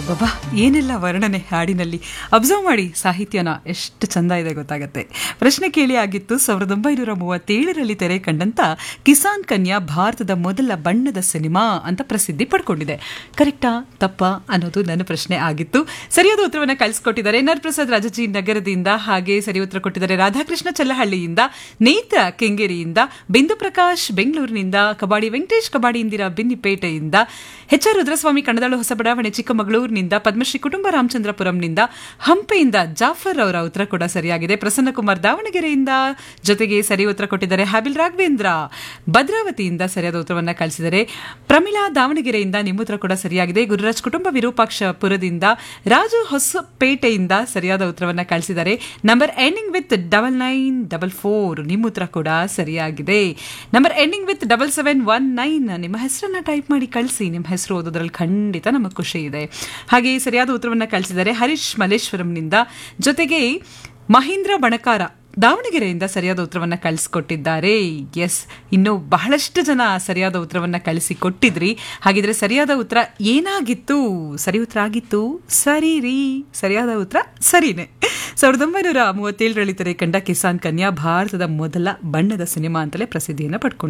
ಅಬ್ಬಬ್ಬಾ ಏನೆಲ್ಲ ವರ್ಣನೆ ಹಾಡಿನಲ್ಲಿ ಅಬ್ಸರ್ವ್ ಮಾಡಿ ಸಾಹಿತ್ಯನ ಎಷ್ಟು ಚಂದ ಇದೆ ಗೊತ್ತಾಗತ್ತೆ ಪ್ರಶ್ನೆ ಕೇಳಿ ಆಗಿತ್ತು ಸಾವಿರದ ಒಂಬೈನೂರ ಮೂವತ್ತೇಳರಲ್ಲಿ ತೆರೆ ಕಂಡಂತ ಕಿಸಾನ್ ಕನ್ಯಾ ಭಾರತದ ಮೊದಲ ಬಣ್ಣದ ಸಿನಿಮಾ ಅಂತ ಪ್ರಸಿದ್ಧಿ ಪಡ್ಕೊಂಡಿದೆ ಕರೆಕ್ಟಾ ತಪ್ಪಾ ಅನ್ನೋದು ನನ್ನ ಪ್ರಶ್ನೆ ಆಗಿತ್ತು ಸರಿಯಾದ ಉತ್ತರವನ್ನು ಕಳಿಸ್ಕೊಟ್ಟಿದ್ದಾರೆ ನರ್ ಪ್ರಸಾದ್ ರಾಜಜಿ ನಗರದಿಂದ ಹಾಗೆ ಸರಿ ಉತ್ತರ ಕೊಟ್ಟಿದ್ದಾರೆ ರಾಧಾಕೃಷ್ಣ ಚಲ್ಲಹಳ್ಳಿಯಿಂದ ನೇತ್ರ ಕೆಂಗೇರಿಯಿಂದ ಬಿಂದು ಪ್ರಕಾಶ್ ಬೆಂಗಳೂರಿನಿಂದ ಕಬಾಡಿ ವೆಂಕಟೇಶ್ ಕಬಾಡಿ ಇಂದಿರಾ ಬಿನ್ನಿಪೇಟೆಯಿಂದ ಎಚ್ ಆರ್ ರುದ್ರಸ್ವಾಮಿ ಕಣದಾಳು ಹೊಸ ಬಡಾವಣೆ ಚಿಕ್ಕಮಗಳೂರಿನಿಂದ ಪದ್ಮಶ್ರೀ ಕುಟುಂಬ ರಾಮಚಂದ್ರಪುರಂನಿಂದ ಹಂಪೆಯಿಂದ ಜಾಫರ್ ಅವರ ಉತ್ತರ ಕೂಡ ಸರಿಯಾಗಿದೆ ಪ್ರಸನ್ನ ಕುಮಾರ್ ದಾವಣಗೆರೆಯಿಂದ ಜೊತೆಗೆ ಸರಿ ಉತ್ತರ ಕೊಟ್ಟಿದ್ದಾರೆ ಹಾಬಿಲ್ ರಾಘವೇಂದ್ರ ಭದ್ರಾವತಿಯಿಂದ ಸರಿಯಾದ ಉತ್ತರವನ್ನು ಕಳಿಸಿದರೆ ಪ್ರಮಿಳಾ ದಾವಣಗೆರೆಯಿಂದ ನಿಮ್ಮ ಉತ್ತರ ಕೂಡ ಸರಿಯಾಗಿದೆ ಗುರುರಾಜ್ ಕುಟುಂಬ ವಿರೂಪಾಕ್ಷಪುರದಿಂದ ರಾಜು ಹೊಸಪೇಟೆಯಿಂದ ಸರಿಯಾದ ಉತ್ತರವನ್ನು ಕಳಿಸಿದ್ದಾರೆ number ending with double nine double four ನಿಮ್ಮ ಉತ್ತರ ಕೂಡ ಸರಿಯಾಗಿದೆ number ending with double seven one nine ನಿಮ್ಮ ಹೆಸರನ್ನ ಟೈಪ್ ಮಾಡಿ ಕಳಿಸಿ ನಿಮ್ಮ ಹೆಸರು ಓದೋದ್ರಲ್ಲಿ ಖಂಡಿತ ನಮಗೆ ಖುಷಿ ಇದೆ ಹಾಗೆ ಸರಿಯಾದ ಉತ್ತರವನ್ನು ಕಳಿಸಿದ್ದಾರೆ ಹರೀಶ್ ಮಲ್ಲೇಶ್ವರಂನಿಂದ ಜೊತೆಗೆ ಮಹೇಂದ್ರ ಬಣಕಾರ ದಾವಣಗೆರೆಯಿಂದ ಸರಿಯಾದ ಉತ್ತರವನ್ನು ಕಳಿಸಿಕೊಟ್ಟಿದ್ದಾರೆ ಎಸ್ ಇನ್ನು ಬಹಳಷ್ಟು ಜನ ಸರಿಯಾದ ಉತ್ತರವನ್ನು ಕಳಿಸಿಕೊಟ್ಟಿದ್ರಿ ಹಾಗಿದ್ರೆ ಸರಿಯಾದ ಉತ್ತರ ಏನಾಗಿತ್ತು ಸರಿ ಉತ್ತರ ಆಗಿತ್ತು ಸರಿ ರೀ ಸರಿಯಾದ ಉತ್ತರ ಸರಿನೇ ಸಾವಿರದ ಒಂಬೈನೂರ ಮೂವತ್ತೇಳರಲ್ಲಿ ತೆರೆ ಕಂಡ ಕಿಸಾನ್ ಕನ್ಯಾ ಭಾರತದ ಮೊದಲ ಬಣ್ಣದ ಸಿನಿಮಾ ಅಂತಲೇ ಪ್ರಸಿದ್ಧಿಯನ್ನು ಪಡ್ಕೊಂಡಿದೆ